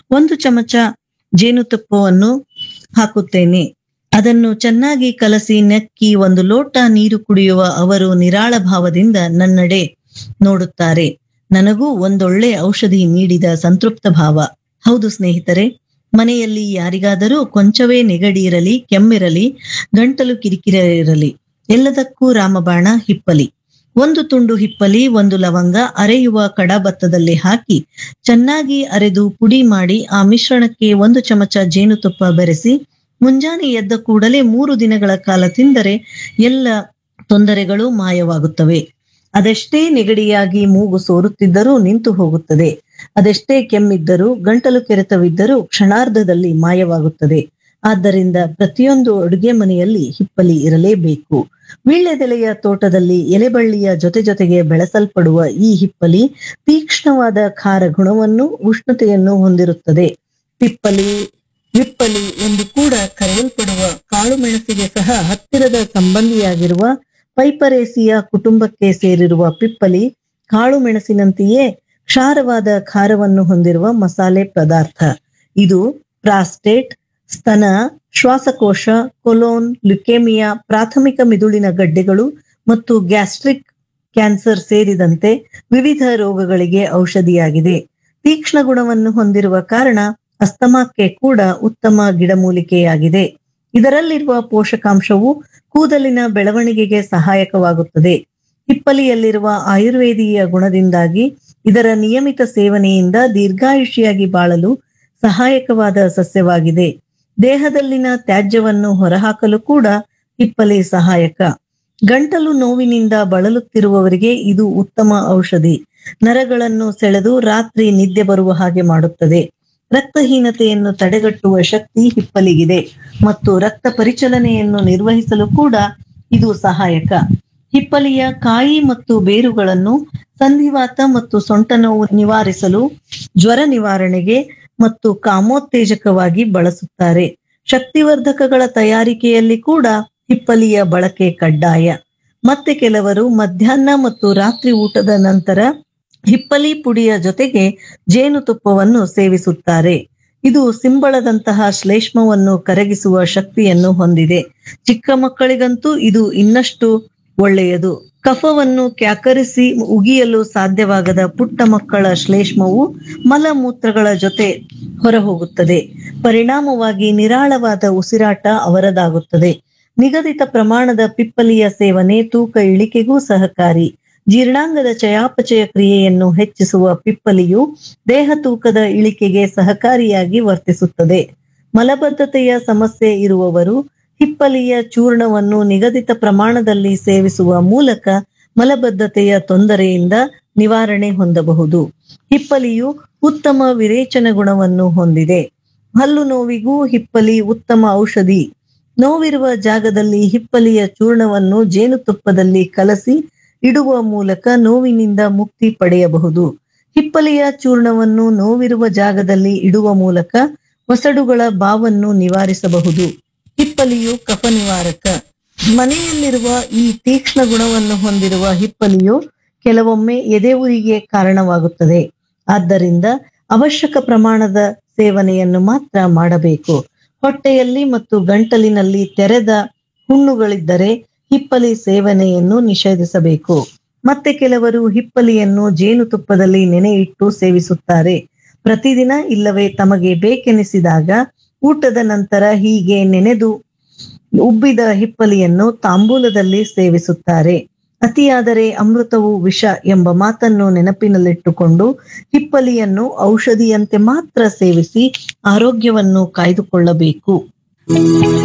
ಒಂದು ಚಮಚ ಜೇನುತುಪ್ಪವನ್ನು ಹಾಕುತ್ತೇನೆ ಅದನ್ನು ಚೆನ್ನಾಗಿ ಕಲಸಿ ನೆಕ್ಕಿ ಒಂದು ಲೋಟ ನೀರು ಕುಡಿಯುವ ಅವರು ನಿರಾಳ ಭಾವದಿಂದ ನನ್ನಡೆ ನೋಡುತ್ತಾರೆ ನನಗೂ ಒಂದೊಳ್ಳೆ ಔಷಧಿ ನೀಡಿದ ಸಂತೃಪ್ತ ಭಾವ ಹೌದು ಸ್ನೇಹಿತರೆ ಮನೆಯಲ್ಲಿ ಯಾರಿಗಾದರೂ ಕೊಂಚವೇ ನೆಗಡಿ ಇರಲಿ ಕೆಮ್ಮಿರಲಿ ಗಂಟಲು ಕಿರಿಕಿರಿ ಇರಲಿ ಎಲ್ಲದಕ್ಕೂ ರಾಮಬಾಣ ಹಿಪ್ಪಲಿ ಒಂದು ತುಂಡು ಹಿಪ್ಪಲಿ ಒಂದು ಲವಂಗ ಅರೆಯುವ ಕಡಬತ್ತದಲ್ಲಿ ಹಾಕಿ ಚೆನ್ನಾಗಿ ಅರೆದು ಪುಡಿ ಮಾಡಿ ಆ ಮಿಶ್ರಣಕ್ಕೆ ಒಂದು ಚಮಚ ಜೇನುತುಪ್ಪ ಬೆರೆಸಿ ಮುಂಜಾನೆ ಎದ್ದ ಕೂಡಲೇ ಮೂರು ದಿನಗಳ ಕಾಲ ತಿಂದರೆ ಎಲ್ಲ ತೊಂದರೆಗಳು ಮಾಯವಾಗುತ್ತವೆ ಅದೆಷ್ಟೇ ನೆಗಡಿಯಾಗಿ ಮೂಗು ಸೋರುತ್ತಿದ್ದರೂ ನಿಂತು ಹೋಗುತ್ತದೆ ಅದೆಷ್ಟೇ ಕೆಮ್ಮಿದ್ದರೂ ಗಂಟಲು ಕೆರೆತವಿದ್ದರೂ ಕ್ಷಣಾರ್ಧದಲ್ಲಿ ಮಾಯವಾಗುತ್ತದೆ ಆದ್ದರಿಂದ ಪ್ರತಿಯೊಂದು ಅಡುಗೆ ಮನೆಯಲ್ಲಿ ಹಿಪ್ಪಲಿ ಇರಲೇಬೇಕು ವೀಳ್ಯದೆಲೆಯ ತೋಟದಲ್ಲಿ ಎಲೆಬಳ್ಳಿಯ ಜೊತೆ ಜೊತೆಗೆ ಬೆಳೆಸಲ್ಪಡುವ ಈ ಹಿಪ್ಪಲಿ ತೀಕ್ಷ್ಣವಾದ ಖಾರ ಗುಣವನ್ನು ಉಷ್ಣತೆಯನ್ನು ಹೊಂದಿರುತ್ತದೆ ಪಿಪ್ಪಲಿ ವಿಪ್ಪಲಿ ಎಂದು ಕೂಡ ಕರೆಯಲ್ಪಡುವ ಕಾಳು ಮೆಣಸಿಗೆ ಸಹ ಹತ್ತಿರದ ಸಂಬಂಧಿಯಾಗಿರುವ ಪೈಪರೇಸಿಯ ಕುಟುಂಬಕ್ಕೆ ಸೇರಿರುವ ಪಿಪ್ಪಲಿ ಕಾಳು ಮೆಣಸಿನಂತೆಯೇ ಕ್ಷಾರವಾದ ಖಾರವನ್ನು ಹೊಂದಿರುವ ಮಸಾಲೆ ಪದಾರ್ಥ ಇದು ಪ್ರಾಸ್ಟೇಟ್ ಸ್ತನ ಶ್ವಾಸಕೋಶ ಕೊಲೋನ್ ಲ್ಯುಕೇಮಿಯಾ ಪ್ರಾಥಮಿಕ ಮಿದುಳಿನ ಗಡ್ಡೆಗಳು ಮತ್ತು ಗ್ಯಾಸ್ಟ್ರಿಕ್ ಕ್ಯಾನ್ಸರ್ ಸೇರಿದಂತೆ ವಿವಿಧ ರೋಗಗಳಿಗೆ ಔಷಧಿಯಾಗಿದೆ ತೀಕ್ಷ್ಣ ಗುಣವನ್ನು ಹೊಂದಿರುವ ಕಾರಣ ಅಸ್ತಮಾಕ್ಕೆ ಕೂಡ ಉತ್ತಮ ಗಿಡಮೂಲಿಕೆಯಾಗಿದೆ ಇದರಲ್ಲಿರುವ ಪೋಷಕಾಂಶವು ಕೂದಲಿನ ಬೆಳವಣಿಗೆಗೆ ಸಹಾಯಕವಾಗುತ್ತದೆ ಹಿಪ್ಪಲಿಯಲ್ಲಿರುವ ಆಯುರ್ವೇದೀಯ ಗುಣದಿಂದಾಗಿ ಇದರ ನಿಯಮಿತ ಸೇವನೆಯಿಂದ ದೀರ್ಘಾಯುಷಿಯಾಗಿ ಬಾಳಲು ಸಹಾಯಕವಾದ ಸಸ್ಯವಾಗಿದೆ ದೇಹದಲ್ಲಿನ ತ್ಯಾಜ್ಯವನ್ನು ಹೊರಹಾಕಲು ಕೂಡ ಹಿಪ್ಪಲಿ ಸಹಾಯಕ ಗಂಟಲು ನೋವಿನಿಂದ ಬಳಲುತ್ತಿರುವವರಿಗೆ ಇದು ಉತ್ತಮ ಔಷಧಿ ನರಗಳನ್ನು ಸೆಳೆದು ರಾತ್ರಿ ನಿದ್ದೆ ಬರುವ ಹಾಗೆ ಮಾಡುತ್ತದೆ ರಕ್ತಹೀನತೆಯನ್ನು ತಡೆಗಟ್ಟುವ ಶಕ್ತಿ ಹಿಪ್ಪಲಿಗಿದೆ ಮತ್ತು ರಕ್ತ ಪರಿಚಲನೆಯನ್ನು ನಿರ್ವಹಿಸಲು ಕೂಡ ಇದು ಸಹಾಯಕ ಹಿಪ್ಪಲಿಯ ಕಾಯಿ ಮತ್ತು ಬೇರುಗಳನ್ನು ಸಂಧಿವಾತ ಮತ್ತು ಸೊಂಟ ನೋವು ನಿವಾರಿಸಲು ಜ್ವರ ನಿವಾರಣೆಗೆ ಮತ್ತು ಕಾಮೋತ್ತೇಜಕವಾಗಿ ಬಳಸುತ್ತಾರೆ ಶಕ್ತಿವರ್ಧಕಗಳ ತಯಾರಿಕೆಯಲ್ಲಿ ಕೂಡ ಹಿಪ್ಪಲಿಯ ಬಳಕೆ ಕಡ್ಡಾಯ ಮತ್ತೆ ಕೆಲವರು ಮಧ್ಯಾಹ್ನ ಮತ್ತು ರಾತ್ರಿ ಊಟದ ನಂತರ ಹಿಪ್ಪಲಿ ಪುಡಿಯ ಜೊತೆಗೆ ಜೇನುತುಪ್ಪವನ್ನು ಸೇವಿಸುತ್ತಾರೆ ಇದು ಸಿಂಬಳದಂತಹ ಶ್ಲೇಷ್ಮವನ್ನು ಕರಗಿಸುವ ಶಕ್ತಿಯನ್ನು ಹೊಂದಿದೆ ಚಿಕ್ಕ ಮಕ್ಕಳಿಗಂತೂ ಇದು ಇನ್ನಷ್ಟು ಒಳ್ಳೆಯದು ಕಫವನ್ನು ಕ್ಯಾಕರಿಸಿ ಉಗಿಯಲು ಸಾಧ್ಯವಾಗದ ಪುಟ್ಟ ಮಕ್ಕಳ ಶ್ಲೇಷ್ಮವು ಮಲಮೂತ್ರಗಳ ಜೊತೆ ಹೊರಹೋಗುತ್ತದೆ ಪರಿಣಾಮವಾಗಿ ನಿರಾಳವಾದ ಉಸಿರಾಟ ಅವರದಾಗುತ್ತದೆ ನಿಗದಿತ ಪ್ರಮಾಣದ ಪಿಪ್ಪಲಿಯ ಸೇವನೆ ತೂಕ ಇಳಿಕೆಗೂ ಸಹಕಾರಿ ಜೀರ್ಣಾಂಗದ ಚಯಾಪಚಯ ಕ್ರಿಯೆಯನ್ನು ಹೆಚ್ಚಿಸುವ ಪಿಪ್ಪಲಿಯು ದೇಹ ತೂಕದ ಇಳಿಕೆಗೆ ಸಹಕಾರಿಯಾಗಿ ವರ್ತಿಸುತ್ತದೆ ಮಲಬದ್ಧತೆಯ ಸಮಸ್ಯೆ ಇರುವವರು ಹಿಪ್ಪಲಿಯ ಚೂರ್ಣವನ್ನು ನಿಗದಿತ ಪ್ರಮಾಣದಲ್ಲಿ ಸೇವಿಸುವ ಮೂಲಕ ಮಲಬದ್ಧತೆಯ ತೊಂದರೆಯಿಂದ ನಿವಾರಣೆ ಹೊಂದಬಹುದು ಹಿಪ್ಪಲಿಯು ಉತ್ತಮ ವಿರೇಚನ ಗುಣವನ್ನು ಹೊಂದಿದೆ ಹಲ್ಲು ನೋವಿಗೂ ಹಿಪ್ಪಲಿ ಉತ್ತಮ ಔಷಧಿ ನೋವಿರುವ ಜಾಗದಲ್ಲಿ ಹಿಪ್ಪಲಿಯ ಚೂರ್ಣವನ್ನು ಜೇನುತುಪ್ಪದಲ್ಲಿ ಕಲಸಿ ಇಡುವ ಮೂಲಕ ನೋವಿನಿಂದ ಮುಕ್ತಿ ಪಡೆಯಬಹುದು ಹಿಪ್ಪಲಿಯ ಚೂರ್ಣವನ್ನು ನೋವಿರುವ ಜಾಗದಲ್ಲಿ ಇಡುವ ಮೂಲಕ ಒಸಡುಗಳ ಬಾವನ್ನು ನಿವಾರಿಸಬಹುದು ಹಿಪ್ಪಲಿಯು ಕಫ ನಿವಾರಕ ಮನೆಯಲ್ಲಿರುವ ಈ ತೀಕ್ಷ್ಣ ಗುಣವನ್ನು ಹೊಂದಿರುವ ಹಿಪ್ಪಲಿಯು ಕೆಲವೊಮ್ಮೆ ಎದೆ ಉರಿಗೆ ಕಾರಣವಾಗುತ್ತದೆ ಆದ್ದರಿಂದ ಅವಶ್ಯಕ ಪ್ರಮಾಣದ ಸೇವನೆಯನ್ನು ಮಾತ್ರ ಮಾಡಬೇಕು ಹೊಟ್ಟೆಯಲ್ಲಿ ಮತ್ತು ಗಂಟಲಿನಲ್ಲಿ ತೆರೆದ ಹುಣ್ಣುಗಳಿದ್ದರೆ ಹಿಪ್ಪಲಿ ಸೇವನೆಯನ್ನು ನಿಷೇಧಿಸಬೇಕು ಮತ್ತೆ ಕೆಲವರು ಹಿಪ್ಪಲಿಯನ್ನು ಜೇನುತುಪ್ಪದಲ್ಲಿ ನೆನೆಯಿಟ್ಟು ಸೇವಿಸುತ್ತಾರೆ ಪ್ರತಿದಿನ ಇಲ್ಲವೇ ತಮಗೆ ಬೇಕೆನಿಸಿದಾಗ ಊಟದ ನಂತರ ಹೀಗೆ ನೆನೆದು ಉಬ್ಬಿದ ಹಿಪ್ಪಲಿಯನ್ನು ತಾಂಬೂಲದಲ್ಲಿ ಸೇವಿಸುತ್ತಾರೆ ಅತಿಯಾದರೆ ಅಮೃತವು ವಿಷ ಎಂಬ ಮಾತನ್ನು ನೆನಪಿನಲ್ಲಿಟ್ಟುಕೊಂಡು ಹಿಪ್ಪಲಿಯನ್ನು ಔಷಧಿಯಂತೆ ಮಾತ್ರ ಸೇವಿಸಿ ಆರೋಗ್ಯವನ್ನು ಕಾಯ್ದುಕೊಳ್ಳಬೇಕು